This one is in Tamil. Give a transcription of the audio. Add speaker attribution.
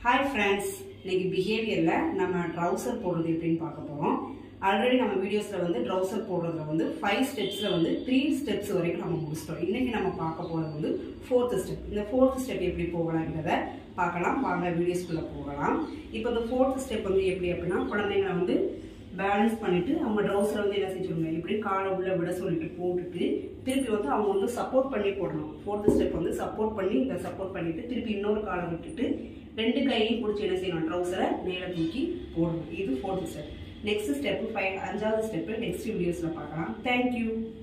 Speaker 1: ஹாய் ஃப்ரெண்ட்ஸ் இன்னைக்கு பிஹேவியரில் நம்ம ட்ரௌசர் போடுறது எப்படின்னு பார்க்க போகிறோம் ஆல்ரெடி நம்ம வீடியோஸில் வந்து ட்ரௌசர் போடுறதுல வந்து ஃபைவ் ஸ்டெப்ஸில் வந்து த்ரீ ஸ்டெப்ஸ் வரைக்கும் நம்ம முடிச்சிட்டோம் இன்னைக்கு நம்ம பார்க்க போகிறது வந்து ஃபோர்த்து ஸ்டெப் இந்த ஃபோர்த் ஸ்டெப் எப்படி போகலாங்கிறத பார்க்கலாம் வாங்க வீடியோஸ்குள்ளே போகலாம் இப்போ இந்த ஃபோர்த் ஸ்டெப் வந்து எப்படி அப்படின்னா குழந்தைங்களை வந்து பேலன்ஸ் பண்ணிட்டு அவங்க ட்ரௌசர் வந்து என்ன செஞ்சுருங்க இப்படி காலை உள்ள விட சொல்லிட்டு போட்டுட்டு திருப்பி வந்து அவங்க வந்து சப்போர்ட் பண்ணி போடணும் ஃபோர்த் ஸ்டெப் வந்து சப்போர்ட் பண்ணி இந்த சப்போர்ட் பண்ணிட்டு திருப்பி இன்னொரு காலை விட்டுட்டு ரெண்டு கையையும் பிடிச்சி என்ன செய்யணும் ட்ரௌசரை மேலே தூக்கி போடணும் இது fourth step next step five அஞ்சாவது ஸ்டெப் நெக்ஸ்ட் வீடியோஸில் பார்க்கலாம் தேங்க்யூ